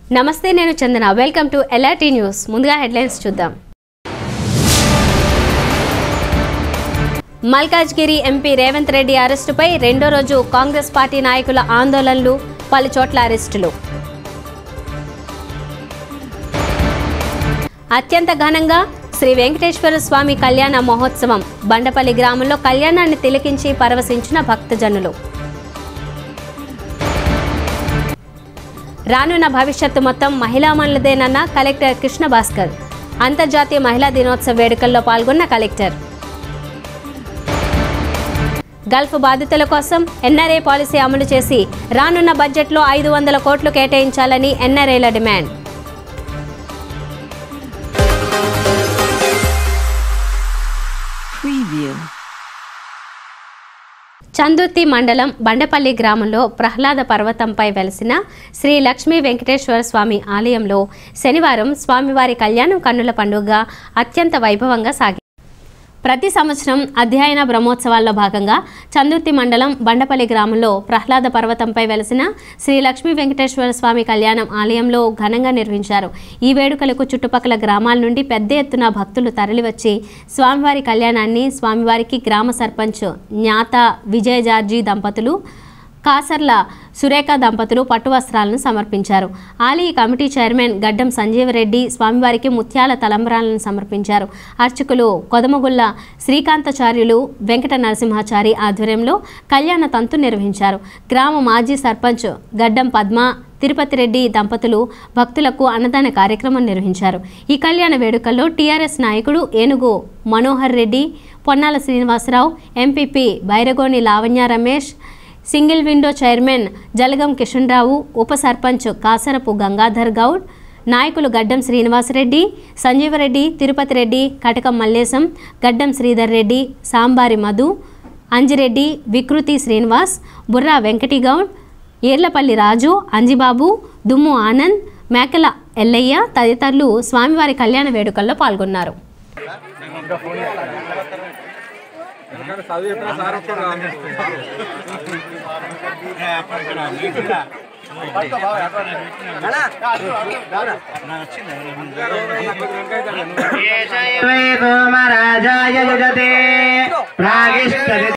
నమస్తే నేను Chandana welcome to LRT news ముందుగా హెడ్లైన్స్ చూద్దాం మల్కాజ్గిరి ఎంపీ రేవంత్ రెడ్డి అరెస్టుపై రెండో రోజు కాంగ్రెస్ పార్టీ నాయకుల ఆందోళనలు పలు చోట్ల అరెస్టులు అత్యంత ఘనంగా శ్రీ వెంకటేశ్వర స్వామి కళ్యాణ మహోత్సవం బండపల్లి గ్రామంలో కళ్యాణాన్ని తిలకించి పరవశించిన భక్తజనులు రానున్న భవిష్యత్తు మొత్తం మహిళామణులదేనన్న కలెక్టర్ కృష్ణ భాస్కర్ అంతర్జాతీయ మహిళా దినోత్సవ వేడుకల్లో పాల్గొన్న కలెక్టర్ గల్ఫ్ బాధితుల కోసం ఎన్ఆర్ఏ పాలసీ అమలు చేసి రానున్న బడ్జెట్లో ఐదు వందల కోట్లు కేటాయించాలని ఎన్ఆర్ఏల డిమాండ్ Preview. చందుర్తి మండలం బండపల్లి గ్రామంలో ప్రహ్లాద పర్వతంపై వెలసిన శ్రీ లక్ష్మీ వెంకటేశ్వర స్వామి ఆలయంలో శనివారం స్వామివారి కళ్యాణం కన్నుల పండుగ అత్యంత వైభవంగా సాగింది ప్రతి సంవత్సరం అధ్యయన బ్రహ్మోత్సవాల్లో భాగంగా చందుర్తి మండలం బండపల్లి గ్రామంలో ప్రహ్లాద పర్వతంపై వెలసిన శ్రీ లక్ష్మీ వెంకటేశ్వర స్వామి కళ్యాణం ఆలయంలో ఘనంగా నిర్వహించారు ఈ వేడుకలకు చుట్టుపక్కల గ్రామాల నుండి పెద్ద ఎత్తున భక్తులు తరలివచ్చి స్వామివారి కళ్యాణాన్ని స్వామివారికి గ్రామ సర్పంచ్ జ్ఞాత విజయ జార్జీ దంపతులు కాసర్ల సురేఖ దంపతులు పట్టు వస్త్రాలను సమర్పించారు ఆలయ కమిటీ చైర్మన్ గడ్డం సంజీవరెడ్డి స్వామివారికి ముత్యాల తలంబరాలను సమర్పించారు అర్చకులు కొదమగుల్ల శ్రీకాంతాచార్యులు వెంకట నరసింహాచారి ఆధ్వర్యంలో కళ్యాణ తంతు నిర్వహించారు గ్రామ మాజీ సర్పంచ్ గడ్డం పద్మ తిరుపతి రెడ్డి దంపతులు భక్తులకు అన్నదాన కార్యక్రమం నిర్వహించారు ఈ కళ్యాణ వేడుకల్లో టీఆర్ఎస్ నాయకుడు Enugu Manohar Reddy Ponnala Srinivasarao MPP Bairagoni Lavanya Ramesh single window chairman Jalagam Kishanrao ఉప సర్పంచ్ కాసరపు గంగాధర్ గౌడ్ నాయకులు గడ్డం శ్రీనివాసరెడ్డి సంజీవరెడ్డి తిరుపతి రెడ్డి కటకం మల్లేశం గడ్డం శ్రీధర్ రెడ్డి సాంబారి మధు అంజిరెడ్డి వికృతి శ్రీనివాస్ బుర్రా వెంకటిగౌడ్ ఏర్లపల్లి రాజు అంజిబాబు దుమ్ము ఆనంద్ మేకల ఎల్లయ్య తదితరులు స్వామివారి కళ్యాణ వేడుకల్లో పాల్గొన్నారు सोमराजाय युजते प्रागिष्टति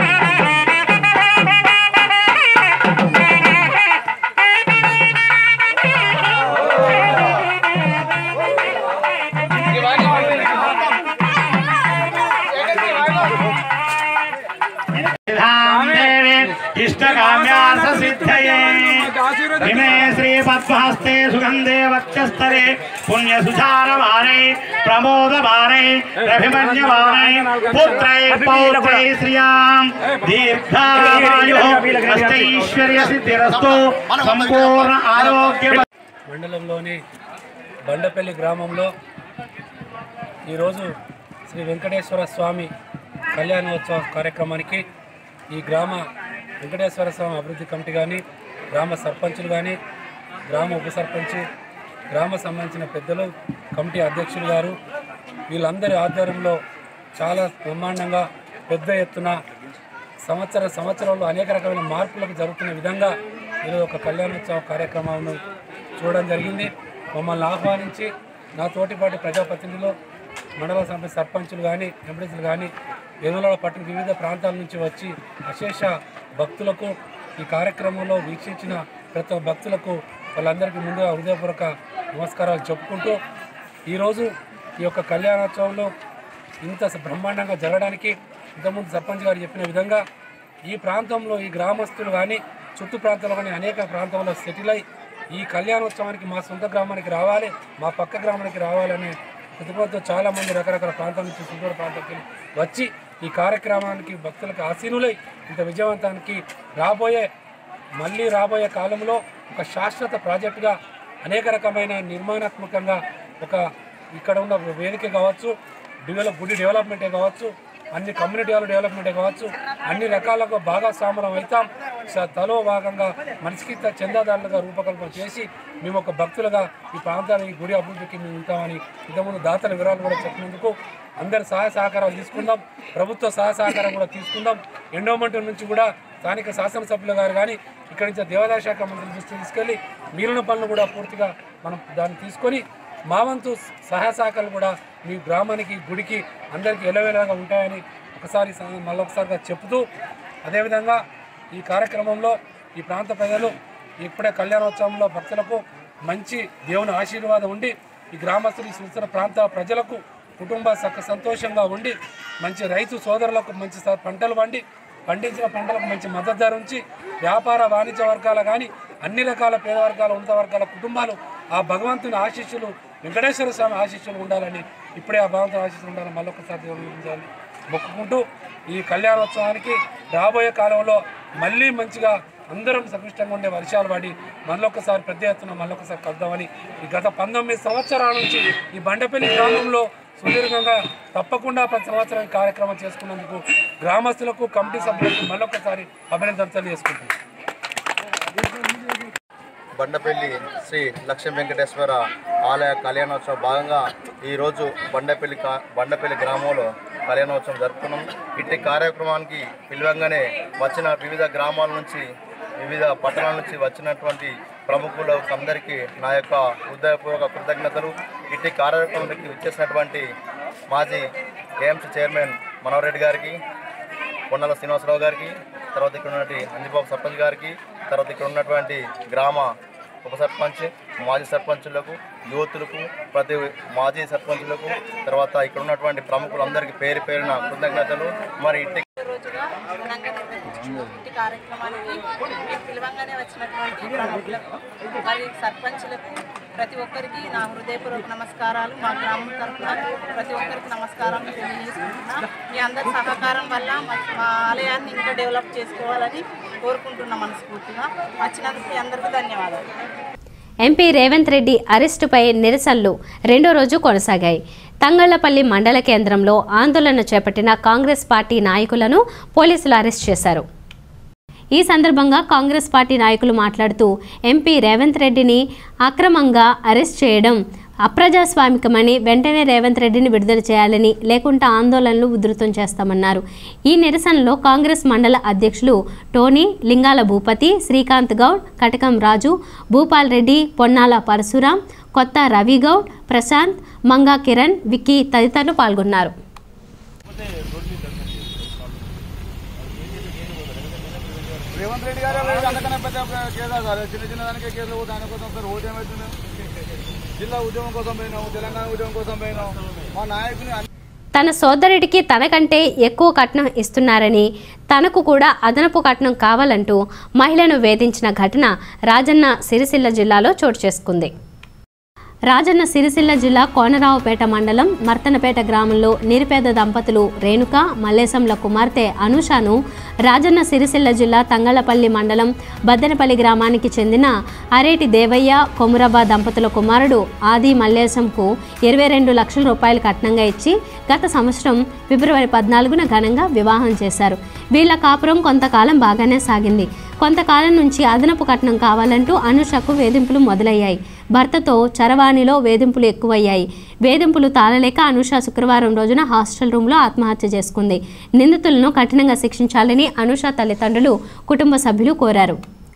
इष्टकाम्यार्थ सिद्धये इमे श्रीपद्महस्ते सुगन्धे वक्षस्थले पुण्यसुचारमाने प्रमोदमाने रभिमन्यमाने पुत्रै पौत्रै श्रियां दीर्घायुः अष्टैश्वर्यसिद्धिरस्तु सम्पूर्ण आरोग्य మండలంలోని బండపల్లి గ్రామంలో ఈరోజు శ్రీ వెంకటేశ్వర స్వామి కళ్యాణోత్సవ కార్యక్రమానికి ఈ గ్రామ వెంకటేశ్వర స్వామి అభివృద్ధి కమిటీ కానీ గ్రామ సర్పంచులు కానీ గ్రామ ఉప సర్పంచ్ గ్రామ సంబంధించిన పెద్దలు కమిటీ అధ్యక్షులు గారు వీళ్ళందరి ఆధ్వర్యంలో చాలా బ్రహ్మాండంగా పెద్ద ఎత్తున సంవత్సర సంవత్సరంలో అనేక రకమైన మార్పులకు జరుగుతున్న విధంగా ఈరోజు ఒక కళ్యాణోత్సవ కార్యక్రమాలను చూడడం జరిగింది మమ్మల్ని ఆహ్వానించి నా తోటిపాటి ప్రజాప్రతినిధులు మండల సభ్య సర్పంచులు కానీ ఎంపీసీలు కానీ వేములవాడ పట్టణ వివిధ ప్రాంతాల నుంచి వచ్చి అశేష భక్తులకు ఈ కార్యక్రమంలో వీక్షించిన ప్రతి ఒక్క భక్తులకు వాళ్ళందరికీ ముందుగా హృదయపూర్వక నమస్కారాలు చెప్పుకుంటూ ఈరోజు ఈ యొక్క కళ్యాణోత్సవంలో ఇంత బ్రహ్మాండంగా జరగడానికి ఇంతకుముందు సర్పంచ్ గారు చెప్పిన విధంగా ఈ ప్రాంతంలో ఈ గ్రామస్తులు కానీ చుట్టూ ప్రాంతాల్లో కానీ అనేక ప్రాంతాల్లో సెటిల్ అయి ఈ కళ్యాణోత్సవానికి మా సొంత గ్రామానికి రావాలి మా పక్క గ్రామానికి రావాలనే ప్రతిపదితో చాలామంది రకరకాల ప్రాంతాల నుంచి సుదూర ప్రాంతానికి వచ్చి ఈ కార్యక్రమానికి భక్తులకు ఆసీనులై ఇంత విజయవంతానికి రాబోయే మళ్ళీ రాబోయే కాలంలో ఒక శాశ్వత ప్రాజెక్టుగా అనేక రకమైన నిర్మాణాత్మకంగా ఒక ఇక్కడ ఉన్న వేదిక కావచ్చు డెవలప్ గుడి డెవలప్మెంటే కావచ్చు అన్ని కమ్యూనిటీ హాల్ డెవలప్మెంటే కావచ్చు అన్ని రకాలుగా భాగస్వాములం అవుతాం స- తలో భాగంగా మనిషికి త- చందాదారులుగా రూపకల్పన చేసి మేము ఒక భక్తులుగా ఈ ప్రాంతాన్ని ఈ గుడి అభివృద్ధికి మేము ఉంటామని ఇంతకుముందు దాతల వివరాలు కూడా చెప్పినందుకు అందరి సహాయ సహకారాలు తీసుకుందాం ప్రభుత్వ సహాయ సహకారం కూడా తీసుకుందాం ఎండోమెంట్ నుంచి కూడా స్థానిక శాసనసభ్యులు గారు కానీ ఇక్కడి నుంచి దేవాదాయ శాఖ మంత్రి దృష్టికి తీసుకెళ్ళి మిగిలిన పనులు కూడా పూర్తిగా మనం దాన్ని తీసుకొని మా వంతు సహాయ శాఖలు కూడా మీ గ్రామానికి గుడికి అందరికీ ఎలవేలాగా ఉంటాయని ఒకసారి స- మళ్ళొకసారిగా చెప్తూ అదేవిధంగా ఈ కార్యక్రమంలో ఈ ప్రాంత ప్రజలు ఇప్పుడే కళ్యాణోత్సవంలో భక్తులకు మంచి దేవుని ఆశీర్వాదం ఉండి ఈ గ్రామస్తులు ఈ సుస్థిర ప్రాంత ప్రజలకు కుటుంబ సక సంతోషంగా ఉండి మంచి రైతు సోదరులకు మంచి స- పంటలు పండి పండించిన పంటలకు మంచి మద్దతు ధర ఉంచి వ్యాపార వాణిజ్య వర్గాల కానీ అన్ని రకాల పేద వర్గాల ఉన్నత వర్గాల కుటుంబాలు ఆ భగవంతుని ఆశీస్సులు వెంకటేశ్వర స్వామి ఆశీస్సులు ఉండాలని ఇప్పుడే ఆ భగవంతుని ఆశీస్సులు ఉండాలని మళ్ళొకసారి దేవుని ఉండాలని మొక్కుకుంటూ ఈ కళ్యాణోత్సవానికి రాబోయే కాలంలో మళ్ళీ మంచిగా అందరం సమిష్టంగా ఉండే వర్షాలు పడి మళ్ళొకసారి పెద్ద ఎత్తున మళ్ళొకసారి కలుద్దామని ఈ గత పంతొమ్మిది సంవత్సరాల నుంచి ఈ బండపల్లి గ్రామంలో సుదీర్ఘంగా తప్పకుండా ప్రతి సంవత్సరం ఈ కార్యక్రమం చేసుకున్నందుకు గ్రామస్తులకు కమిటీ సభ్యులకు మళ్ళొకసారి అభినందనలు తెలియజేసుకుంటున్నాను బండపల్లి శ్రీ లక్ష్మీ వెంకటేశ్వర ఆలయ కళ్యాణోత్సవం భాగంగా ఈరోజు బండపల్లి కా బండపల్లి గ్రామంలో కళ్యాణోత్సవం జరుపుకున్నాం ఇట్టి కార్యక్రమానికి పిలవంగానే వచ్చిన వివిధ గ్రామాల నుంచి వివిధ పట్టణాల నుంచి వచ్చినటువంటి ప్రముఖులకు అందరికీ నా యొక్క హృదయపూర్వక కృతజ్ఞతలు ఇట్టి కార్యక్రమానికి వచ్చేసినటువంటి మాజీ ఏఎంసీ చైర్మన్ మనోహర్ రెడ్డి గారికి కొండల శ్రీనివాసరావు గారికి తర్వాత ఇక్కడ ఉన్నటువంటి అంజిబాబు సర్పంచ్ గారికి తర్వాత ఇక్కడ ఉన్నటువంటి గ్రామ ఉప సర్పంచ్ మాజీ సర్పంచులకు యువతులకు ప్రతి మాజీ సర్పంచులకు తర్వాత ఇక్కడ ఉన్నటువంటి ప్రముఖులందరికీ పేరు పేరున కృతజ్ఞతలు మరి ఇట్టి రోజుగా ఘనంగా నిర్వహించుకున్న ఇంటి కార్యక్రమానికి మేము పిలవంగానే వచ్చినటువంటి ప్రముఖులకు మరి సర్పంచులకు ప్రతి ఒక్కరికి నా హృదయపూర్వక నమస్కారాలు మా గ్రామం తరఫున ప్రతి ఒక్కరికి నమస్కారాలు తెలియజేసుకుంటున్నా మీ అందరి సహకారం వల్ల మా మా ఆలయాన్ని ఇంకా డెవలప్ చేసుకోవాలని కోరుకుంటున్నా మనస్ఫూర్తిగా వచ్చినందుకు మీ అందరికీ ధన్యవాదాలు ఎంపీ రేవంత్ రెడ్డి అరెస్టుపై నిరసనలు రెండో రోజు కొనసాగాయి తంగళ్లపల్లి మండల కేంద్రంలో ఆందోళన చేపట్టిన కాంగ్రెస్ పార్టీ నాయకులను పోలీసులు అరెస్ట్ చేశారు ఈ సందర్భంగా కాంగ్రెస్ పార్టీ నాయకులు మాట్లాడుతూ ఎంపీ రేవంత్ రెడ్డిని అక్రమంగా అరెస్ట్ చేయడం అప్రజాస్వామికమని వెంటనే రేవంత్ రెడ్డిని విడుదల చేయాలని లేకుంటే ఆందోళనలు ఉధృతం చేస్తామన్నారు ఈ నిరసనలో కాంగ్రెస్ మండల అధ్యక్షులు టోనీ లింగాల భూపతి శ్రీకాంత్ గౌడ్ కటకం రాజు భూపాల్ రెడ్డి పొన్నాల పరశురాం కొత్త రవి గౌడ్ ప్రశాంత్ మంగా కిరణ్ విక్కీ తదితరులు పాల్గొన్నారు రేవంత్ రెడ్డి గారు లేదు అందుకనే పెద్ద కేసు సార్ చిన్న చిన్న దానికే కేసులు పోతే ఆయన కోసం సార్ ఓటు ఏమవుతుంది జిల్లా ఉద్యమం కోసం పోయినాం తెలంగాణ ఉద్యమం కోసం పోయినాం మా నాయకుని అన్ని తన సోదరుడికి తనకంటే ఎక్కువ కట్నం ఇస్తున్నారని తనకు కూడా అదనపు కట్నం కావాలంటూ మహిళను వేధించిన ఘటన రాజన్న సిరిసిల్ల జిల్లాలో చోటు చేసుకుంది రాజన్న సిరిసిల్ల జిల్లా కోనరావుపేట మండలం మర్తనపేట గ్రామంలో నిరుపేద దంపతులు రేణుక మల్లేశంల కుమార్తె అనూషను రాజన్న సిరిసిల్ల జిల్లా తంగళపల్లి మండలం బద్దెనపల్లి గ్రామానికి చెందిన అరేటి దేవయ్య కొమురవ్వ దంపతుల కుమారుడు ఆది మల్లేశంకు ఇరవై రెండు లక్షల రూపాయలు కట్నంగా ఇచ్చి గత సంవత్సరం ఫిబ్రవరి పద్నాలుగున ఘనంగా వివాహం చేశారు వీళ్ళ కాపురం కొంతకాలం బాగానే సాగింది కొంతకాలం నుంచి అదనపు కట్నం కావాలంటూ అనుషకు వేధింపులు మొదలయ్యాయి భర్తతో చరవాణిలో వేధింపులు ఎక్కువయ్యాయి వేధింపులు తాళలేక అనుష శుక్రవారం రోజున హాస్టల్ రూమ్లో ఆత్మహత్య చేసుకుంది నిందితులను కఠినంగా శిక్షించాలని అనుష తల్లిదండ్రులు కుటుంబ సభ్యులు కోరారు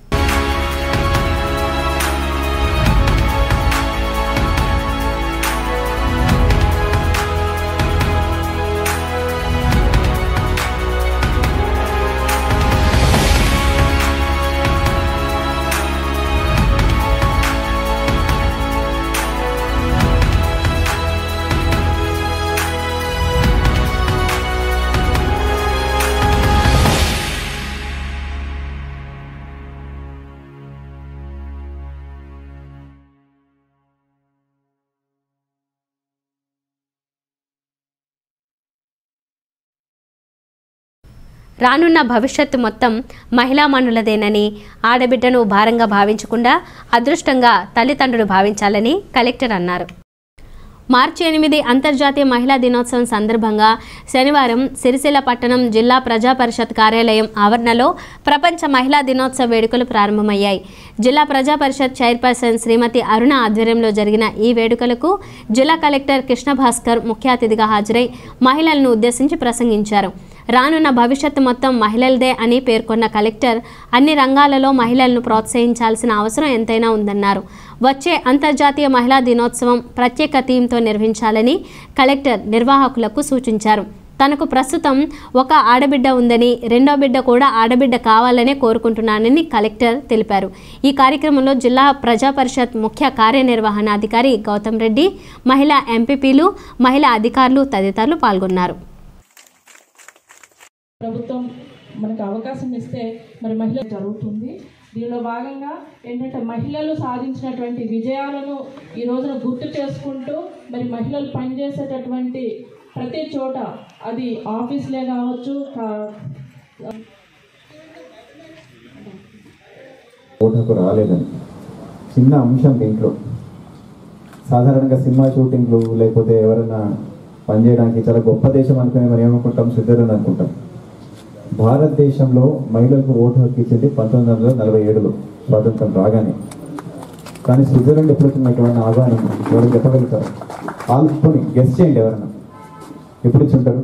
రానున్న భవిష్యత్తు మొత్తం మహిళా మనులదేనని ఆడబిడ్డను భారంగా భావించకుండా అదృష్టంగా తల్లిదండ్రులు భావించాలని కలెక్టర్ అన్నారు మార్చి ఎనిమిది అంతర్జాతీయ మహిళా దినోత్సవం సందర్భంగా శనివారం సిరిసిల్ల పట్టణం జిల్లా ప్రజా పరిషత్ కార్యాలయం ఆవరణలో ప్రపంచ మహిళా దినోత్సవ వేడుకలు ప్రారంభమయ్యాయి జిల్లా ప్రజా పరిషత్ చైర్పర్సన్ శ్రీమతి అరుణ ఆధ్వర్యంలో జరిగిన ఈ వేడుకలకు జిల్లా కలెక్టర్ కృష్ణ భాస్కర్ ముఖ్య అతిథిగా హాజరై మహిళలను ఉద్దేశించి ప్రసంగించారు రానున్న భవిష్యత్తు మొత్తం మహిళలదే అని పేర్కొన్న కలెక్టర్ అన్ని రంగాలలో మహిళలను ప్రోత్సహించాల్సిన అవసరం ఎంతైనా ఉందన్నారు వచ్చే అంతర్జాతీయ మహిళా దినోత్సవం ప్రత్యేక థీమ్తో నిర్వహించాలని కలెక్టర్ నిర్వాహకులకు సూచించారు తనకు ప్రస్తుతం ఒక ఆడబిడ్డ ఉందని రెండో బిడ్డ కూడా ఆడబిడ్డ కావాలనే కోరుకుంటున్నానని కలెక్టర్ తెలిపారు ఈ కార్యక్రమంలో జిల్లా ప్రజా పరిషత్ ముఖ్య కార్యనిర్వహణాధికారి గౌతమ్ రెడ్డి మహిళా ఎంపీపీలు మహిళా అధికారులు తదితరులు పాల్గొన్నారు ప్రభుత్వం మనకు అవకాశం ఇస్తే మరి మహిళ జరుగుతుంది దీనిలో భాగంగా ఏంటంటే మహిళలు సాధించినటువంటి విజయాలను ఈ రోజున గుర్తు చేసుకుంటూ మరి మహిళలు పనిచేసేటటువంటి ప్రతి చోట అది ఆఫీస్లే కావచ్చు కా- ఓటకు రాలేదని చిన్న అంశం దీంట్లో సాధారణంగా సినిమా షూటింగ్లు లేకపోతే ఎవరైనా పనిచేయడానికి చాలా గొప్ప దేశం అనుకునే మనం ఏమనుకుంటాం స్విట్జర్లాండ్ అనుకుంటాం భారతదేశంలో మహిళలకు ఓటు హక్కు ఇచ్చింది పంతొమ్మిది వందల నలభై ఏడులో స్వాతంత్రం రాగానే కానీ స్విట్జర్లాండ్ ఎప్పుడు వచ్చింది నాకు ఏమైనా ఆహ్వానం ఎవరు చెప్పగలుగుతారు వాళ్ళు పోనీ గెస్ట్ చేయండి ఎవరైనా ఎప్పుడు ఇచ్చి ఉంటారు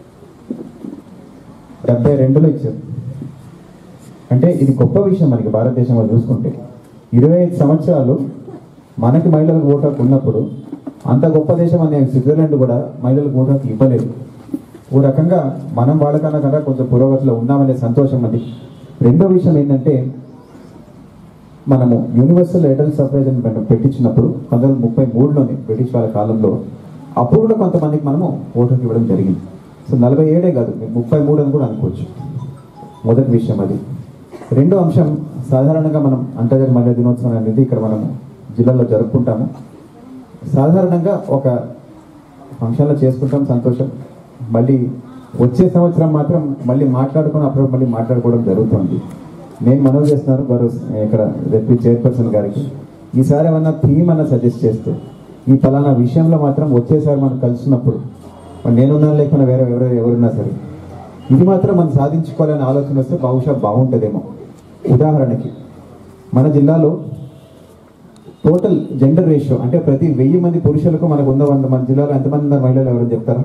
డెబ్బై రెండులో ఇచ్చారు అంటే ఇది గొప్ప విషయం మనకి భారతదేశంలో చూసుకుంటే ఇరవై ఐదు సంవత్సరాలు మనకి మహిళలకు ఓటు హక్కు ఉన్నప్పుడు అంత గొప్ప దేశం అనే స్విట్జర్లాండ్ కూడా మహిళలకు ఓటు హక్కు ఇవ్వలేదు ఓ రకంగా మనం వాళ్ళకన్నా కన్నా కొంచెం పురోగతిలో ఉన్నామనే సంతోషం అది రెండో విషయం ఏంటంటే మనము యూనివర్సల్ అడల్ట్ సఫరేజ్ అని మనం పెట్టించినప్పుడు పంతొమ్మిది వందల ముప్పై మూడులోనే బ్రిటిష్ వాళ్ళ కాలంలో అప్పుడు కూడా కొంతమందికి మనము ఓటు హక్కు ఇవ్వడం జరిగింది సో నలభై ఏడే కాదు మీరు ముప్పై మూడు అని కూడా అనుకోవచ్చు మొదటి విషయం అది రెండో అంశం సాధారణంగా మనం అంతర్జాతీయ మహిళా దినోత్సవం అనేది ఇక్కడ మనము జిల్లాలో జరుపుకుంటాము సాధారణంగా ఒక ఫంక్షన్లో చేసుకుంటాం సంతోషం మళ్ళీ వచ్చే సంవత్సరం మాత్రం మళ్ళీ మాట్లాడుకుని అప్పుడు మళ్ళీ మాట్లాడుకోవడం జరుగుతుంది నేను మనవి చేస్తున్నాను వారు ఇక్కడ రెడ్డి చైర్పర్సన్ గారికి ఈసారి ఏమన్నా థీమ్ అన్న సజెస్ట్ చేస్తే ఈ ఫలానా విషయంలో మాత్రం వచ్చేసారి మనం కలిసినప్పుడు మరి నేనున్నా లేకుండా వేరే ఎవరు ఎవరున్నా సరే ఇది మాత్రం మనం సాధించుకోవాలని ఆలోచన వస్తే బహుశా బాగుంటుందేమో ఉదాహరణకి మన జిల్లాలో టోటల్ జెండర్ రేషియో అంటే ప్రతి వెయ్యి మంది పురుషులకు మనకు ఉన్న వంద మన జిల్లాలో ఎంతమంది ఉన్నారు మహిళలు ఎవరైనా చెప్తారా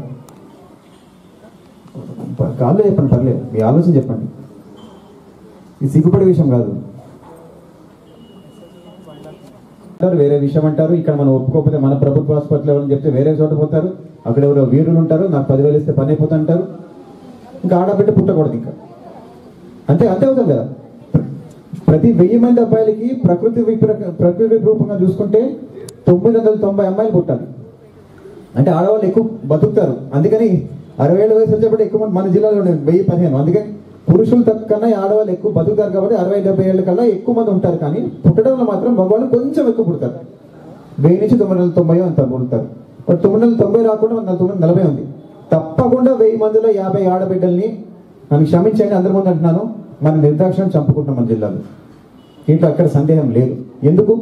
కాళ్ళు చెప్పండి పర్లేదు మీ ఆలోచన చెప్పండి ఇది సిగ్గుపడే విషయం కాదు అంటారు, వేరే విషయం అంటారు ఇక్కడ మనం ఒప్పుకోకపోతే మన ప్రభుత్వ ఆసుపత్రిలో ఎవరైనా చెప్తే వేరే చోట పోతారు అక్కడ ఎవరో వీరులు ఉంటారు నాకు పదివేలు ఇస్తే పని అయిపోతా అంటారు ఇంకా ఆడబిడ్డ పుట్టకూడదు ఇంకా అంతే అంతే అవుతుంది కదా ప్రతి వెయ్యి మంది అబ్బాయిలకి ప్రకృతి విప్ర- ప్రకృతి రూపంగా చూసుకుంటే తొమ్మిది వందల తొంభై అమ్మాయిలు పుట్టాలి అంటే ఆడవాళ్ళు ఎక్కువ బతుకుతారు అందుకని అరవై ఏళ్ళ వయసు వచ్చేప్పుడు ఎక్కువ మంది మన జిల్లాలో ఉన్నాయి, వెయ్యి పదిహేను అందుకని పురుషులు తక్కువ కన్నా ఈ ఆడవాళ్ళు ఎక్కువ బతుకుతారు కాబట్టి అరవై డెబ్బై ఏళ్ళ కల్లా ఎక్కువ మంది ఉంటారు కానీ పుట్టడంలో మాత్రం మగవాళ్ళు కొంచెం ఎక్కువ పుడతారు వెయ్యి నుంచి తొమ్మిది వందల తొంభై అంత పుడతారు బట్ తొమ్మిది వందల తొంభై రాకుండా మన తొమ్మిది వందల నలభై ఉంది తప్పకుండా వెయ్యి మందిలో యాభై ఆడబిడ్డల్ని నన్ను క్షమించండి అందరి ముందు అంటున్నాను మన నిర్దాక్షిణ్యం చంపుకుంటున్నాం మన జిల్లాలో దీంట్లో అక్కడ సందేహం లేదు ఎందుకు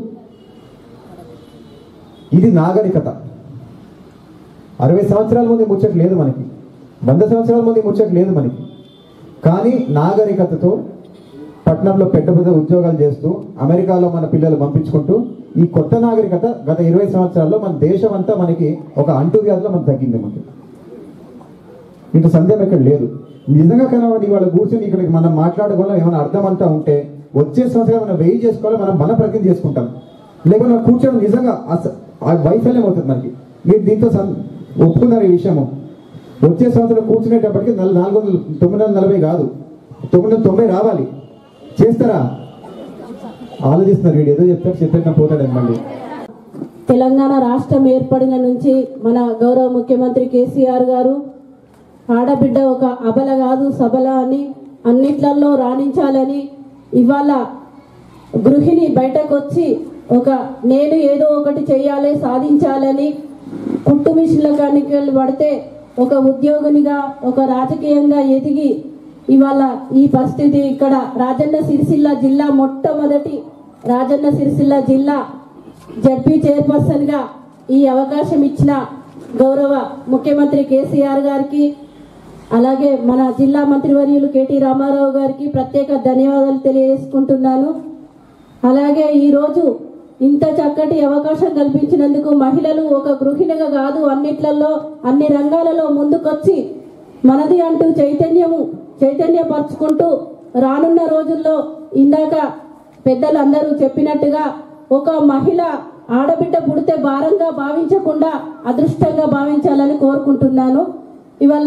ఇది నాగరికత అరవై సంవత్సరాల ముందు ఈ ముచ్చట లేదు మనకి వంద సంవత్సరాల ముందు ఈ ముచ్చట లేదు మనకి కానీ నాగరికతతో పట్టణంలో పెద్ద పెద్ద ఉద్యోగాలు చేస్తూ అమెరికాలో మన పిల్లలు పంపించుకుంటూ ఈ కొత్త నాగరికత గత ఇరవై సంవత్సరాల్లో మన దేశం అంతా మనకి ఒక అంటువ్యాధిలో మనకు తగ్గింది మనకి ఇంత సందేహం ఇక్కడ లేదు నిజంగా కనబడి వాళ్ళ కూర్చొని ఇక్కడ మనం మాట్లాడుకోవడం ఏమైనా అర్థం అంతా ఉంటే వచ్చే సంవత్సరం మనం వెయిట్ చేసుకోవాలి మనం మన ప్రతినిధి చేసుకుంటాం లేకపోతే మనం కూర్చోవడం నిజంగా అస- ఆ వైఫల్యం అవుతుంది మనకి మీరు దీంతో సం- ఒప్పుకున్నారు ఈ విషయము వచ్చే సంవత్సరం కూర్చునేటప్పటికి నల్- నాలుగు వందల తొమ్మిది వందల నలభై కాదు తొమ్మిది వందల తొంభై రావాలి చేస్తారా ఆలోచిస్తున్నారు వీడు ఏదో చెప్తారు చెప్పేట పోతాడని మళ్ళీ తెలంగాణ రాష్ట్రం ఏర్పడిన నుంచి మన గౌరవ ముఖ్యమంత్రి కేసీఆర్ గారు ఆడబిడ్డ ఒక అబల కాదు సబల అని అన్నిట్లలో రాణించాలని ఇవాళ గృహిణి బయటకు వచ్చి ఒక నేను ఏదో ఒకటి చేయాలి సాధించాలని కుట్టు మిషన్ల కానికి పడితే ఒక ఉద్యోగునిగా ఒక రాజకీయంగా ఎదిగి ఇవాళ ఈ పరిస్థితి ఇక్కడ రాజన్న సిరిసిల్ల జిల్లా మొట్టమొదటి రాజన్న సిరిసిల్ల జిల్లా జడ్పీ చైర్పర్సన్ గా ఈ అవకాశం ఇచ్చిన గౌరవ ముఖ్యమంత్రి కేసీఆర్ గారికి అలాగే మన జిల్లా మంత్రివర్యులు కేటీ రామారావు గారికి ప్రత్యేక ధన్యవాదాలు తెలియజేసుకుంటున్నాను అలాగే ఈరోజు ఇంత చక్కటి అవకాశం కల్పించినందుకు మహిళలు ఒక గృహిణిగా కాదు అన్నిట్లలో అన్ని రంగాలలో ముందుకొచ్చి మనది అంటూ చైతన్యము చైతన్యపరుచుకుంటూ రానున్న రోజుల్లో ఇందాక పెద్దలు అందరూ చెప్పినట్టుగా ఒక మహిళ ఆడబిడ్డ పుడితే భారంగా భావించకుండా అదృష్టంగా భావించాలని కోరుకుంటున్నాను ఇవాళ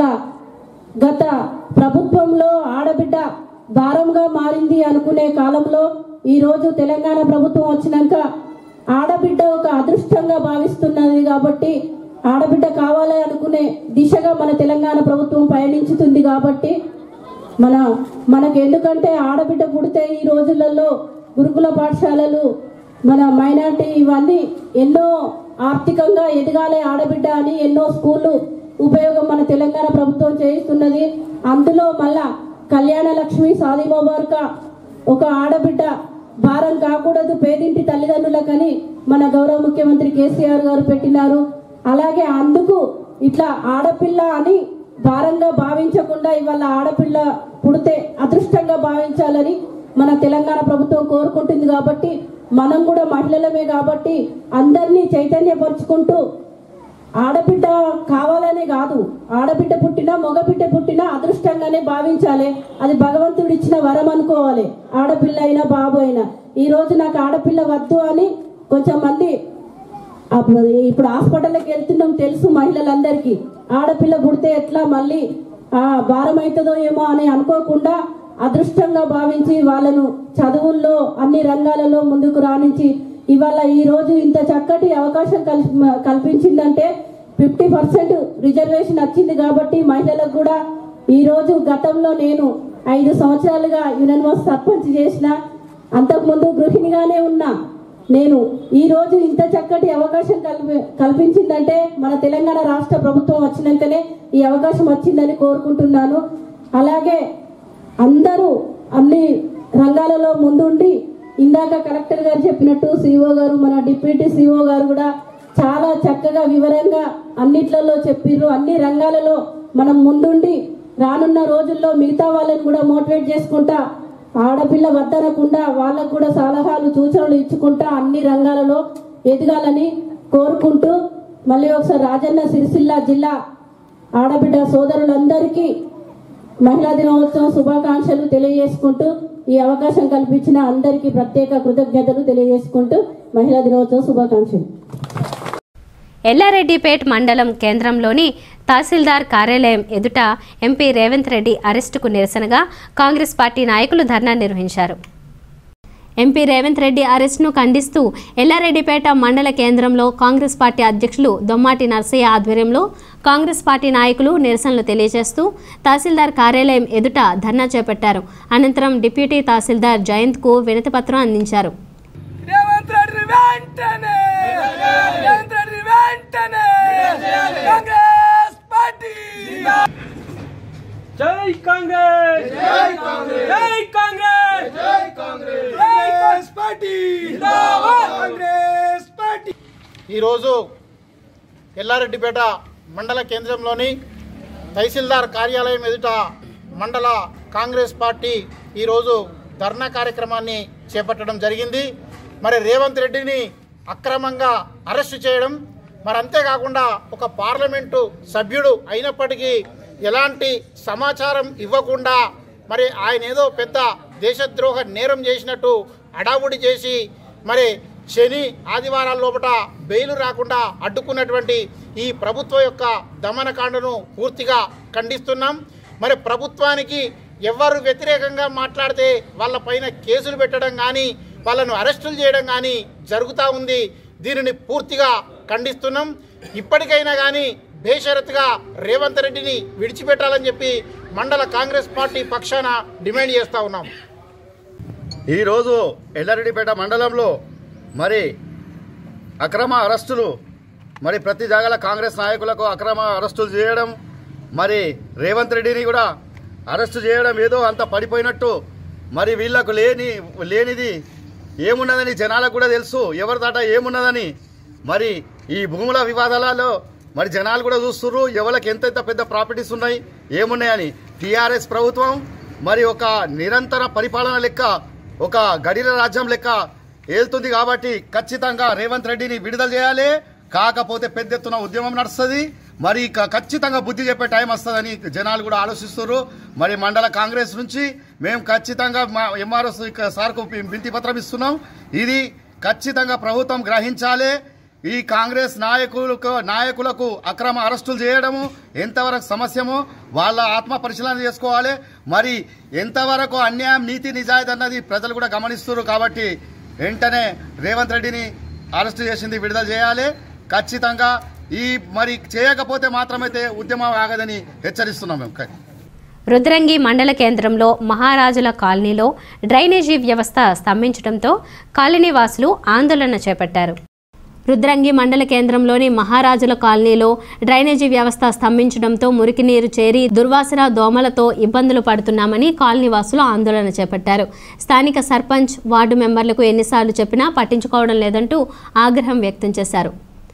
గత ప్రభుత్వంలో ఆడబిడ్డ భారంగా మారింది అనుకునే కాలంలో ఈ రోజు తెలంగాణ ప్రభుత్వం వచ్చినాక ఆడబిడ్డ ఒక అదృష్టంగా భావిస్తున్నది కాబట్టి ఆడబిడ్డ కావాలి అనుకునే దిశగా మన తెలంగాణ ప్రభుత్వం పయనించుతుంది కాబట్టి మన మనకు ఎందుకంటే ఆడబిడ్డ పుడితే ఈ రోజులలో గురుకుల పాఠశాలలు మన మైనార్టీ ఇవన్నీ ఎన్నో ఆర్థికంగా ఎదగాలి ఆడబిడ్డ అని ఎన్నో స్కూళ్ళు ఉపయోగం మన తెలంగాణ ప్రభుత్వం చేయిస్తున్నది అందులో మళ్ళా కళ్యాణ లక్ష్మి సాది ముబారక ఒక ఆడబిడ్డ భారం కాకూడదు పేదింటి తల్లిదండ్రులకని మన గౌరవ ముఖ్యమంత్రి కేసీఆర్ గారు పెట్టినారు అలాగే అందుకు ఇట్లా ఆడపిల్ల అని భారంగా భావించకుండా ఇవాళ ఆడపిల్ల పుడితే అదృష్టంగా భావించాలని మన తెలంగాణ ప్రభుత్వం కోరుకుంటుంది కాబట్టి మనం కూడా మహిళలమే కాబట్టి అందరినీ చైతన్యపరుచుకుంటూ ఆడబిడ్డ కావాలనే కాదు ఆడబిడ్డ పుట్టినా మగబిడ్డ పుట్టినా అదృష్టంగానే భావించాలి అది భగవంతుడు ఇచ్చిన వరం అనుకోవాలి ఆడపిల్ల అయినా బాబు అయినా ఈ రోజు నాకు ఆడపిల్ల వద్దు అని కొంచెం మంది అప్పుడు ఇప్పుడు హాస్పిటల్కి వెళ్తున్నాం తెలుసు మహిళలందరికీ ఆడపిల్ల పుడితే ఎట్లా మళ్ళీ ఆ భారం అవుతుందో ఏమో అని అనుకోకుండా అదృష్టంగా భావించి వాళ్ళను చదువుల్లో అన్ని రంగాలలో ముందుకు రాణించి ఇవాళ ఈ రోజు ఇంత చక్కటి అవకాశం కల్ప- కల్పించిందంటే ఫిఫ్టీ పర్సెంట్ రిజర్వేషన్ వచ్చింది కాబట్టి మహిళలకు కూడా ఈ రోజు గతంలో నేను ఐదు సంవత్సరాలుగా యునన్వాస్ సర్పంచ్ చేసిన అంతకుముందు గృహిణిగానే ఉన్నా నేను ఈ రోజు ఇంత చక్కటి అవకాశం కల్పి కల్పించిందంటే మన తెలంగాణ రాష్ట్ర ప్రభుత్వం వచ్చినాకనే ఈ అవకాశం వచ్చిందని కోరుకుంటున్నాను అలాగే అందరూ అన్ని రంగాలలో ముందుండి ఇందాక కలెక్టర్ గారు చెప్పినట్టు సిఓ గారు మన డిప్యూటీ సిఓ గారు కూడా చాలా చక్కగా వివరంగా అన్నిట్లలో చెప్పిర్రు అన్ని రంగాలలో మనం ముందుండి రానున్న రోజుల్లో మిగతా వాళ్ళని కూడా మోటివేట్ చేసుకుంటా ఆడపిల్ల వద్దనకుండా వాళ్ళకు కూడా సలహాలు సూచనలు ఇచ్చుకుంటా అన్ని రంగాలలో ఎదగాలని కోరుకుంటూ మళ్ళీ ఒకసారి రాజన్న సిరిసిల్ల జిల్లా ఆడబిడ్డ సోదరులందరికీ మహిళా దినోత్సవం శుభాకాంక్షలు తెలియజేసుకుంటూ ఈ అవకాశం కల్పించిన అందరికీ ప్రత్యేక కృతజ్ఞతలు తెలియజేసుకుంటూ మహిళా దినోత్సవ శుభాకాంక్షలు ఎల్లారెడ్డిపేట్ మండలం కేంద్రంలోని తహసీల్దార్ కార్యాలయం ఎదుట ఎంపీ రేవంత్ రెడ్డి అరెస్టుకు నిరసనగా కాంగ్రెస్ పార్టీ నాయకులు ధర్నా నిర్వహించారు ఎంపీ రేవంత్ రెడ్డి అరెస్టును ఖండిస్తూ ఎల్లారెడ్డిపేట మండల కేంద్రంలో కాంగ్రెస్ పార్టీ అధ్యక్షులు దొమ్మాటి నర్సయ్య ఆధ్వర్యంలో కాంగ్రెస్ పార్టీ నాయకులు నిరసనలు తెలియజేస్తూ తహసీల్దార్ కార్యాలయం ఎదుట ధర్నా చేపట్టారు అనంతరం డిప్యూటీ తహసీల్దార్ జయంత్కు వినతిపత్రం అందించారు రేవంత్ రెడ్డి వెంటనే రేవంత్ రెడ్డి వెంటనే కాంగ్రెస్ పార్టీ జై కాంగ్రెస్ జై కాంగ్రెస్ జై కాంగ్రెస్ జై Congress Congress party Congress party ఈరోజు ఎల్లారెడ్డిపేట మండల కేంద్రంలోని తహసీల్దార్ కార్యాలయం ఎదుట మండల కాంగ్రెస్ పార్టీ ఈరోజు ధర్నా కార్యక్రమాన్ని చేపట్టడం జరిగింది మరి రేవంత్ రెడ్డిని అక్రమంగా అరెస్టు చేయడం మరి అంతేకాకుండా ఒక పార్లమెంటు సభ్యుడు అయినప్పటికీ ఎలాంటి సమాచారం ఇవ్వకుండా మరి ఆయన ఏదో పెద్ద దేశద్రోహ నేరం చేసినట్టు అడావుడి చేసి మరి శని ఆదివారాల లోపల బెయిలు రాకుండా అడ్డుకున్నటువంటి ఈ ప్రభుత్వం యొక్క దమనకాండను పూర్తిగా ఖండిస్తున్నాం మరి ప్రభుత్వానికి ఎవరు వ్యతిరేకంగా మాట్లాడితే వాళ్ళపైన కేసులు పెట్టడం కానీ వాళ్ళను అరెస్టులు చేయడం కానీ జరుగుతూ ఉంది దీనిని పూర్తిగా ఖండిస్తున్నాం ఇప్పటికైనా కానీ బేషరతుగా రేవంత్ రెడ్డిని విడిచిపెట్టాలని చెప్పి మండల కాంగ్రెస్ పార్టీ పక్షాన డిమాండ్ చేస్తూ ఉన్నాం ఈరోజు ఎల్లారెడ్డిపేట మండలంలో మరి అక్రమ అరెస్టులు మరి ప్రతి జాగాల కాంగ్రెస్ నాయకులకు అక్రమ అరెస్టులు చేయడం మరి రేవంత్ రెడ్డిని కూడా అరెస్టు చేయడం ఏదో అంత పడిపోయినట్టు మరి వీళ్ళకు లేని లేనిది ఏమున్నదని జనాలకు కూడా తెలుసు ఎవరి దాట ఏమున్నదని మరి ఈ భూముల వివాదాలలో మరి జనాలు కూడా చూస్తుర్రు ఎవరికి ఎంతెంత పెద్ద ప్రాపర్టీస్ ఉన్నాయి ఏమున్నాయని టీఆర్ఎస్ ప్రభుత్వం మరి ఒక నిరంతర పరిపాలన లెక్క ఒక గడిల రాజ్యం లెక్క ఏలుతుంది కాబట్టి ఖచ్చితంగా రేవంత్ రెడ్డిని విడుదల చేయాలి కాకపోతే పెద్ద ఎత్తున ఉద్యమం నడుస్తుంది మరి క- ఖచ్చితంగా బుద్ధి చెప్పే టైం వస్తుందని జనాలు కూడా ఆలోచిస్తున్నారు మరి మండల కాంగ్రెస్ నుంచి మేము ఖచ్చితంగా మా ఎంఆర్ఎస్ సార్కు వింతి పత్రం ఇస్తున్నాం ఇది ఖచ్చితంగా ప్రభుత్వం గ్రహించాలి ఈ కాంగ్రెస్ నాయకులకు నాయకులకు అక్రమ అరెస్టులు చేయడము ఎంతవరకు సమస్యమో వాళ్ళ ఆత్మ పరిశీలన చేసుకోవాలి మరి ఎంతవరకు అన్యాయం నీతి నిజాయితీ అన్నది ప్రజలు కూడా గమనిస్తున్నారు కాబట్టి వెంటనే రేవంత్ రెడ్డిని అరెస్ట్ చేసింది విడుదల చేయాలి ఖచ్చితంగా ఈ మరి చేయకపోతే మాత్రమైతే ఉద్యమం ఆగదని హెచ్చరిస్తున్నాం మేము రుద్రంగి మండల కేంద్రంలో మహారాజుల కాలనీలో డ్రైనేజీ వ్యవస్థ స్తంభించడంతో కాలనీ వాసులు ఆందోళన చేపట్టారు రుద్రంగి మండల కేంద్రంలోని మహారాజుల కాలనీలో డ్రైనేజీ వ్యవస్థ స్తంభించడంతో మురికి నీరు చేరి దుర్వాసన దోమలతో ఇబ్బందులు పడుతున్నామని కాలనీ వాసులు ఆందోళన చేపట్టారు స్థానిక సర్పంచ్ వార్డు మెంబర్లకు ఎన్నిసార్లు చెప్పినా పట్టించుకోవడం లేదంటూ ఆగ్రహం వ్యక్తం చేశారు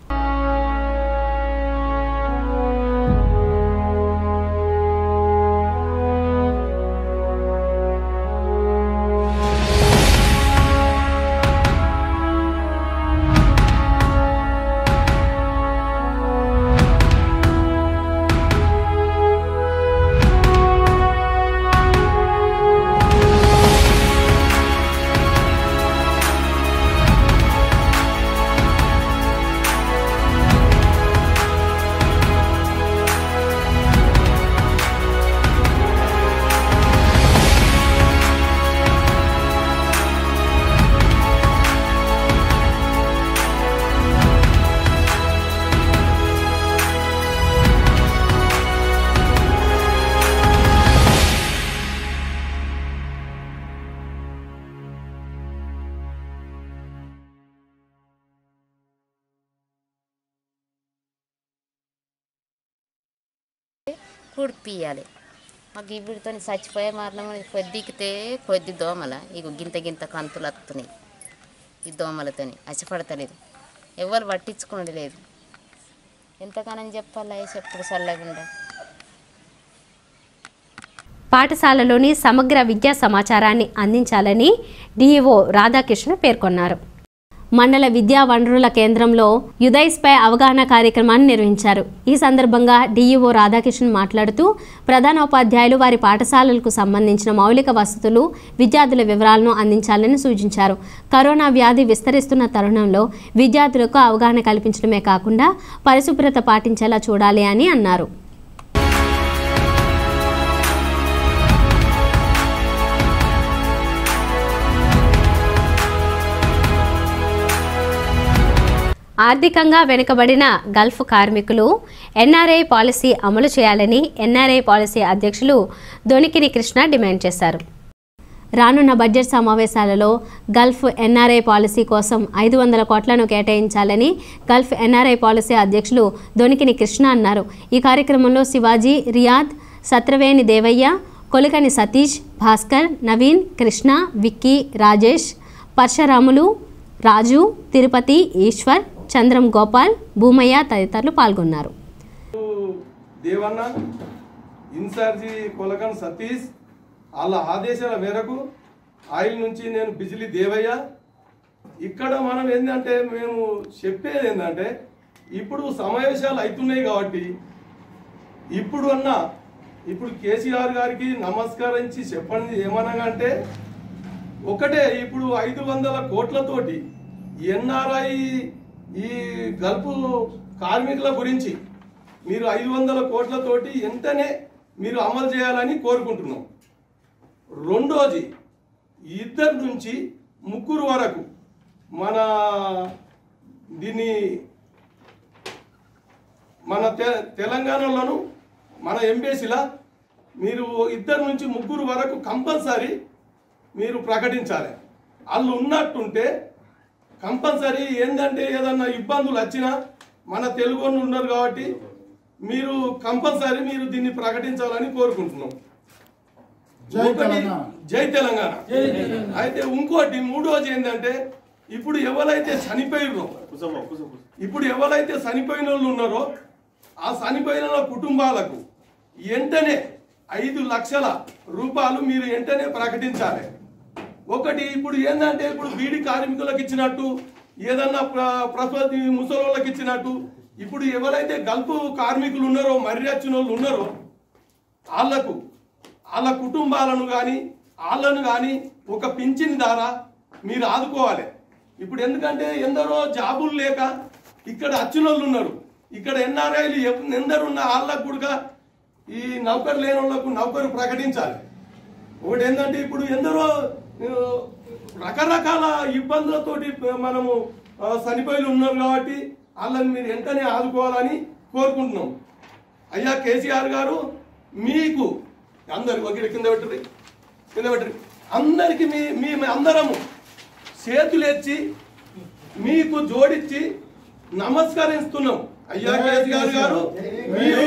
కుడిపియాలి మాకు వీటితో చచ్చిపోయే మరణం కొద్దికితే కొద్ది దోమల ఇక గింత గింత కంతులు వస్తున్నాయి ఈ దోమలతోని అచ్చపడతలేదు ఎవరు పట్టించుకునేది లేదు ఎంతగానో చెప్పాలా చెప్పుడు చల్లకుండా పాఠశాలలోని సమగ్ర విద్యా సమాచారాన్ని అందించాలని డిఈఓ రాధాకృష్ణ పేర్కొన్నారు మండల విద్యా వనరుల కేంద్రంలో యుదైస్పై అవగాహన కార్యక్రమాన్ని నిర్వహించారు ఈ సందర్భంగా డిఈఓ రాధాకృష్ణ మాట్లాడుతూ ప్రధానోపాధ్యాయులు వారి పాఠశాలలకు సంబంధించిన మౌలిక వసతులు విద్యార్థుల వివరాలను అందించాలని సూచించారు కరోనా వ్యాధి విస్తరిస్తున్న తరుణంలో విద్యార్థులకు అవగాహన కల్పించడమే కాకుండా పరిశుభ్రత పాటించేలా చూడాలి అని అన్నారు ఆర్థికంగా వెనుకబడిన గల్ఫ్ కార్మికులు ఎన్ఆర్ఐ పాలసీ అమలు చేయాలని ఎన్ఆర్ఐ పాలసీ అధ్యక్షులు దొనికిని కృష్ణ డిమాండ్ చేశారు రానున్న బడ్జెట్ సమావేశాలలో గల్ఫ్ ఎన్ఆర్ఐ పాలసీ కోసం ఐదు వందల కోట్లను కేటాయించాలని గల్ఫ్ ఎన్ఆర్ఐ పాలసీ అధ్యక్షులు దొనికిని కృష్ణ అన్నారు ఈ కార్యక్రమంలో శివాజీ రియాద్ సత్రవేణి దేవయ్య కొలికని సతీష్ భాస్కర్ నవీన్ కృష్ణ విక్కీ రాజేష్ పరశురాములు రాజు తిరుపతి ఈశ్వర్ చంద్రం గోపాల్ భూమయ్య తదితరులు పాల్గొన్నారు దేవన్న ఇన్ఛార్జి కొలకన్ సతీష్ వాళ్ళ ఆదేశాల మేరకు ఆయిల్ నుంచి నేను బిజిలి దేవయ్య ఇక్కడ మనం ఏంటంటే మేము చెప్పేది ఏంటంటే ఇప్పుడు సమావేశాలు అవుతున్నాయి కాబట్టి ఇప్పుడు అన్న ఇప్పుడు కేసీఆర్ గారికి నమస్కరించి చెప్పండి ఏమనగా అంటే ఒకటే ఇప్పుడు ఐదు వందల కోట్లతోటి ఎన్ఆర్ఐ ఈ గల్పు కార్మికుల గురించి మీరు ఐదు వందల కోట్లతోటి వెంటనే మీరు అమలు చేయాలని కోరుకుంటున్నాం రెండోది ఇద్దరు నుంచి ముగ్గురు వరకు మన దీన్ని మన తె తెలంగాణలోను మన ఎంబీసీలా మీరు ఇద్దరు నుంచి ముగ్గురు వరకు కంపల్సరీ మీరు ప్రకటించాలి వాళ్ళు ఉన్నట్టుంటే కంపల్సరీ ఏంటంటే ఏదన్నా ఇబ్బందులు వచ్చినా మన తెలుగు వాళ్ళు ఉన్నారు కాబట్టి మీరు కంపల్సరీ మీరు దీన్ని ప్రకటించాలని కోరుకుంటున్నాం జై ఒకటి తెలంగాణ. జై తెలంగాణ అయితే ఇంకోటి మూడోది ఏంటంటే ఇప్పుడు ఎవరైతే చనిపోయినో ఇప్పుడు ఎవరైతే చనిపోయిన వాళ్ళు ఉన్నారో ఆ చనిపోయిన వాళ్ళ కుటుంబాలకు వెంటనే ఐదు లక్షల రూపాయలు మీరు వెంటనే ప్రకటించాలి ఒకటి ఇప్పుడు ఏంటంటే ఇప్పుడు బీడి కార్మికులకు ఇచ్చినట్టు ఏదన్నా ప్ర- ప్రసూతి ముసలోళ్ళకి ఇచ్చినట్టు ఇప్పుడు ఎవరైతే గల్పు కార్మికులు ఉన్నారో మర్యాచిన వాళ్ళు ఉన్నారో వాళ్ళకు వాళ్ళ కుటుంబాలను కానీ వాళ్ళను కానీ ఒక పింఛన్ ద్వారా మీరు ఆదుకోవాలి ఇప్పుడు ఎందుకంటే ఎందరో జాబులు లేక ఇక్కడ వచ్చిన వాళ్ళు ఉన్నారు ఇక్కడ ఎన్ఆర్ఐలు ఎందరు ఉన్న వాళ్ళకు కూడా ఈ నౌకరు లేని వాళ్ళకు నౌకరు ప్రకటించాలి ఒకటి ఏంటంటే ఇప్పుడు ఎందరో ఆ, రకరకాల ఇబ్బందులతోటి మనము ఆ, చనిపోయి ఉన్నారు కాబట్టి వాళ్ళని మీరు వెంటనే ఆదుకోవాలని కోరుకుంటున్నాం అయ్యా కేసీఆర్ గారు మీకు అందరు ఒకటి కింద పెట్టరు కింద పెట్టరు అందరికి మీ మీ అందరము చేతులెచ్చి మీకు జోడించి నమస్కరిస్తున్నాం అయ్యా కేసీఆర్ గారు మీరు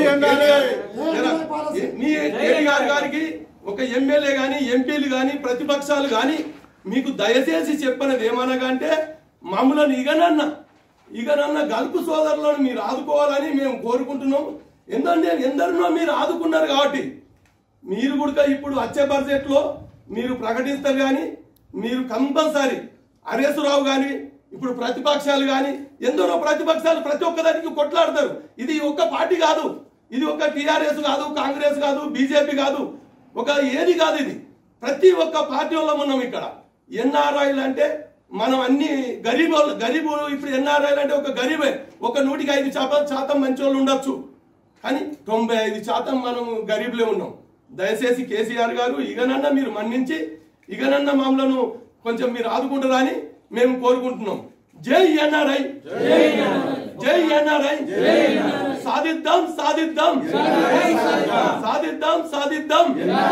మీ కేటీఆర్ గారికి ఒక ఎమ్మెల్యే గాని ఎంపీలు గాని ప్రతిపక్షాలు గాని మీకు దయచేసి చెప్పినది ఏమనగా అంటే మమ్మల్ని ఇగనన్న ఇగనన్న గల్పు సోదరులను మీరు ఆదుకోవాలని మేము కోరుకుంటున్నాం ఎందుకంటే ఎందరినో మీరు ఆదుకున్నారు కాబట్టి మీరు కూడా ఇప్పుడు వచ్చే బడ్జెట్ లో మీరు ప్రకటిస్తారు కానీ మీరు కంపల్సరీ హరేశ్వరరావు కానీ ఇప్పుడు ప్రతిపక్షాలు కానీ ఎందరో ప్రతిపక్షాలు ప్రతి ఒక్కదానికి కొట్లాడతారు ఇది ఒక్క పార్టీ కాదు ఇది ఒక టిఆర్ఎస్ కాదు కాంగ్రెస్ కాదు బీజేపీ కాదు ఒక ఏది కాదు ఇది ప్రతి ఒక్క పార్టీ వాళ్ళం ఉన్నాం ఇక్కడ ఎన్ఆర్ఐలు అంటే మనం అన్ని గరీబ్ వాళ్ళు గరీబ్ ఇప్పుడు ఎన్ఆర్ఐలు అంటే ఒక గరీబే ఒక నూటికి ఐదు శాతం శాతం మంచి వాళ్ళు ఉండొచ్చు కానీ తొంభై ఐదు శాతం మనం గరీబులే ఉన్నాం దయచేసి కేసీఆర్ గారు ఇగనన్నా మీరు మన్నించి ఇగనన్నా మమ్మలను కొంచెం మీరు ఆదుకుంటారా అని మేము కోరుకుంటున్నాం జై ఎన్ఆర్ఐ జై ఎన్ఆర్ఐ సాధిద్దాం సాధిద్దాం సాధిద్దాం సాధిద్దాం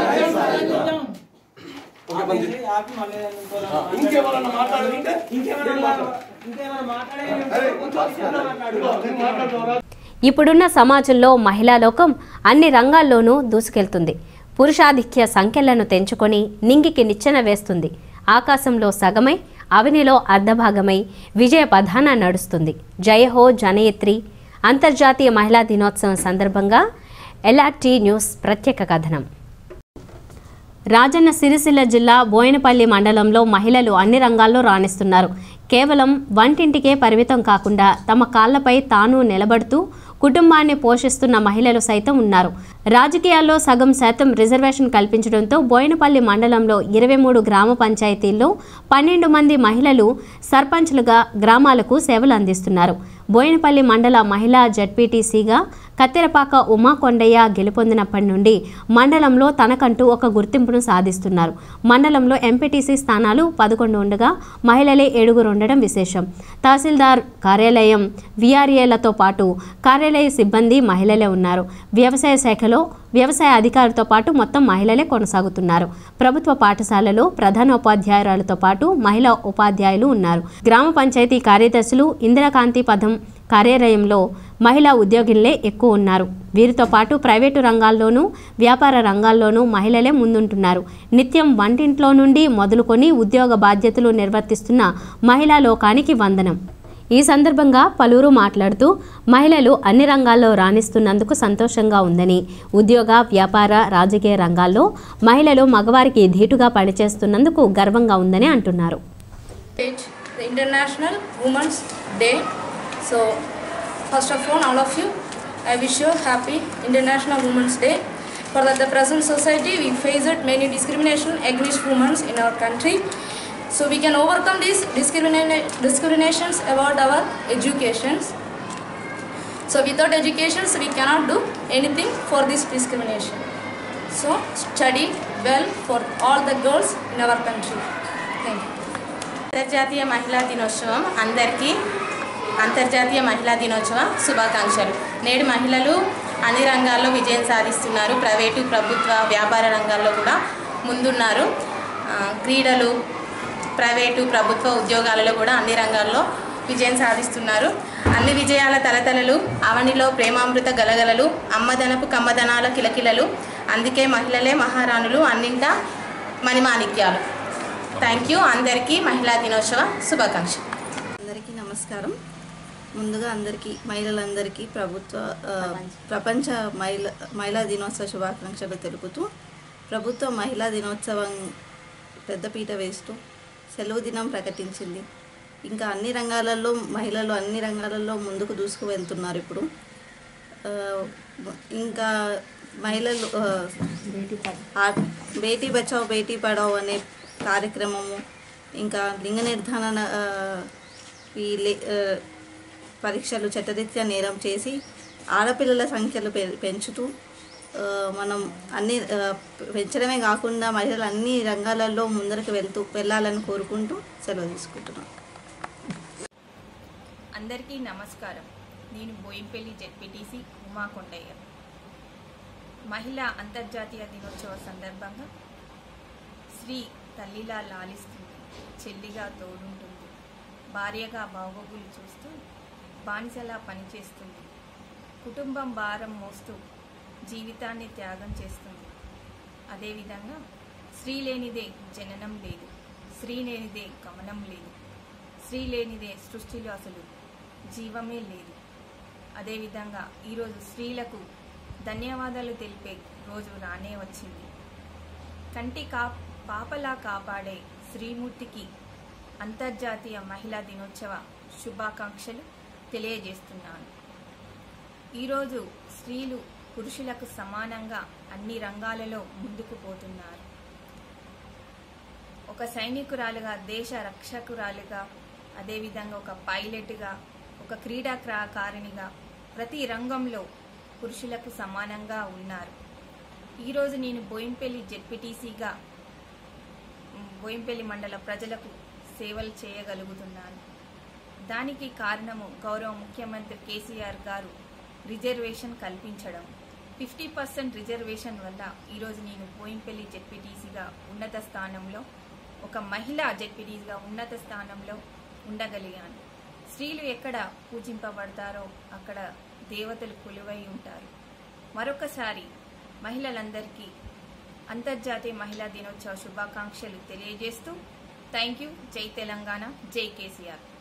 ఇంకెవరన్నా మాట్లాడుతుంటే ఇప్పుడున్న సమాజంలో మహిళా లోకం అన్ని రంగాల్లోనూ దూసుకెళ్తుంది పురుషాధిక్య సంఖ్యలను తెంచుకొని నింగికి నిచ్చెన వేస్తుంది ఆకాశంలో సగమై అవనిలో అర్ధభాగమై విజయ పథాన నడుస్తుంది జయహో జనయత్రి అంతర్జాతీయ మహిళా దినోత్సవం సందర్భంగా ఎల్ఆర్టీ న్యూస్ ప్రత్యేక కథనం రాజన్న సిరిసిల్ల జిల్లా బోయినపల్లి మండలంలో మహిళలు అన్ని రంగాల్లో రాణిస్తున్నారు కేవలం వంటింటికే పరిమితం కాకుండా తమ కాళ్లపై తాను నిలబడుతూ కుటుంబాన్ని పోషిస్తున్న మహిళలు సైతం ఉన్నారు రాజకీయాల్లో సగం శాతం రిజర్వేషన్ కల్పించడంతో బోయినపల్లి మండలంలో ఇరవై మూడు గ్రామ పంచాయతీల్లో పన్నెండు మంది మహిళలు సర్పంచ్లుగా గ్రామాలకు సేవలు అందిస్తున్నారు బోయినపల్లి మండల మహిళా జడ్పీటీసీగా కత్తెరపాక ఉమా కొండయ్య గెలుపొందినప్పటి నుండి మండలంలో తనకంటూ ఒక గుర్తింపును సాధిస్తున్నారు మండలంలో ఎంపీటీసీ స్థానాలు పదకొండు ఉండగా మహిళలే ఏడుగురు ఉండడం విశేషం తహసీల్దార్ కార్యాలయం విఆర్ఏలతో పాటు కార్యాలయ సిబ్బంది మహిళలే ఉన్నారు వ్యవసాయ శాఖలో వ్యవసాయ అధికారులతో పాటు మొత్తం మహిళలే కొనసాగుతున్నారు ప్రభుత్వ పాఠశాలలో ప్రధానోపాధ్యాయురాలతో పాటు మహిళా ఉపాధ్యాయులు ఉన్నారు గ్రామ పంచాయతీ కార్యదర్శులు ఇందిరాకాంతి పథం కార్యాలయంలో మహిళా ఉద్యోగులే ఎక్కువ ఉన్నారు వీరితో పాటు ప్రైవేటు రంగాల్లోనూ వ్యాపార రంగాల్లోనూ మహిళలే ముందుంటున్నారు నిత్యం వంటింట్లో నుండి మొదలుకొని ఉద్యోగ బాధ్యతలు నిర్వర్తిస్తున్న మహిళా లోకానికి వందనం ఈ సందర్భంగా పలువురు మాట్లాడుతూ మహిళలు అన్ని రంగాల్లో రాణిస్తున్నందుకు సంతోషంగా ఉందని ఉద్యోగ వ్యాపార రాజకీయ రంగాల్లో మహిళలు మగవారికి ధీటుగా పనిచేస్తున్నందుకు గర్వంగా ఉందని అంటున్నారు It's the International Women's Day. So, first of all, all of you, I wish you happy International Women's Day. For the, the present society, we faced many discrimination against women in our country. So we can overcome these discrimina- discriminations about our educations. So without educations, we cannot do anything for this discrimination. So study well for all the girls in our country. Thank you. అంతర్జాతీయ మహిళా దినోత్సవం అందరికీ అంతర్జాతీయ మహిళా దినోత్సవ శుభాకాంక్షలు నేడు మహిళలు అన్ని రంగాల్లో విజయం సాధిస్తున్నారు ప్రైవేటు ప్రభుత్వ వ్యాపార రంగాల్లో కూడా ముందున్నారు ఆ, క్రీడలు ప్రైవేటు ప్రభుత్వ ఉద్యోగాలలో కూడా అన్ని రంగాల్లో విజయం సాధిస్తున్నారు అన్ని విజయాల తలతలలు అవనిలో ప్రేమామృత గలగలలు అమ్మదనపు కమ్మదనాల కిలకిలలు అందుకే మహిళలే మహారాణులు అన్నింటా మణిమాణిక్యాలు థ్యాంక్ యూ అందరికీ మహిళా దినోత్సవ శుభాకాంక్షలు అందరికీ నమస్కారం ముందుగా అందరికీ మహిళలందరికీ ప్రభుత్వ ఆ, ప్రపంచ మహిళ మహిళా దినోత్సవ శుభాకాంక్షలు తెలుపుతూ ప్రభుత్వ మహిళా దినోత్సవం పెద్దపీట వేస్తూ సెలవు దినం ప్రకటించింది ఇంకా అన్ని రంగాలలో మహిళలు అన్ని రంగాలలో ముందుకు దూసుకు వెళ్తున్నారు ఇప్పుడు ఆ, ఇంకా మహిళలు ఆ, ఆ- బేటీ బచావ్ బేటీ పడావ్ అనే కార్యక్రమము ఇంకా లింగ నిర్ధారణ ఆ, ఈ లే- ఆ, పరీక్షలు చట్టరీత్యా నేరం చేసి ఆడపిల్లల సంఖ్యలు పె- పెంచుతూ ఆ, మనం అన్ని ఆ, పెంచడమే కాకుండా మహిళలు అన్ని రంగాలలో ముందరకు వెళ్తూ వెళ్ళాలని కోరుకుంటూ సెలవు తీసుకుంటున్నాం అందరికీ నమస్కారం నేను బోయింపల్లి జెడ్పీటీసీ ఉమా కొండయ్య మహిళా అంతర్జాతీయ దినోత్సవ సందర్భంగా స్త్రీ తల్లిలా లాలిస్తుంది చెల్లిగా తోడుంటుంది భార్యగా బాగోగులు చూస్తూ బానిసలా పనిచేస్తుంది కుటుంబం భారం మోస్తూ జీవితాన్ని త్యాగం చేస్తుంది అదేవిధంగా స్త్రీ లేనిదే జననం లేదు స్త్రీ లేనిదే గమనం లేదు స్త్రీ లేనిదే సృష్టిలో అసలు జీవమే లేదు అదేవిధంగా ఈరోజు స్త్రీలకు ధన్యవాదాలు తెలిపే రోజు రానే వచ్చింది కంటి కా పాపలా కాపాడే శ్రీమూర్తికి అంతర్జాతీయ మహిళా దినోత్సవ శుభాకాంక్షలు తెలియజేస్తున్నాను ఈరోజు స్త్రీలు పురుషులకు సమానంగా అన్ని రంగాలలో ముందుకు పోతున్నారు ఒక సైనికురాలుగా దేశ రక్షకురాలుగా అదేవిధంగా ఒక పైలట్గా ఒక క్రీడాకారిణిగా ప్రతి రంగంలో పురుషులకు సమానంగా ఉన్నారు ఈరోజు నేను బోయింపల్లి జెడ్పీటీసీగా బోయింపల్లి మండల ప్రజలకు సేవలు చేయగలుగుతున్నాను దానికి కారణము గౌరవ ముఖ్యమంత్రి కేసీఆర్ గారు రిజర్వేషన్ కల్పించడం ఫిఫ్టీ పర్సెంట్ రిజర్వేషన్ వల్ల ఈరోజు నేను బోయింపల్లి జెడ్పీటీసీగా ఉన్నత స్థానంలో ఒక మహిళా జెడ్పీటీసీగా ఉన్నత స్థానంలో ఉండగలిగాను స్త్రీలు ఎక్కడ పూజింపబడతారో అక్కడ దేవతలు కొలువై ఉంటారు మరొకసారి మహిళలందరికీ అంతర్జాతీయ మహిళా దినోత్సవ శుభాకాంక్షలు తెలియజేస్తూ థ్యాంక్ యూ జై తెలంగాణ జై కేసీఆర్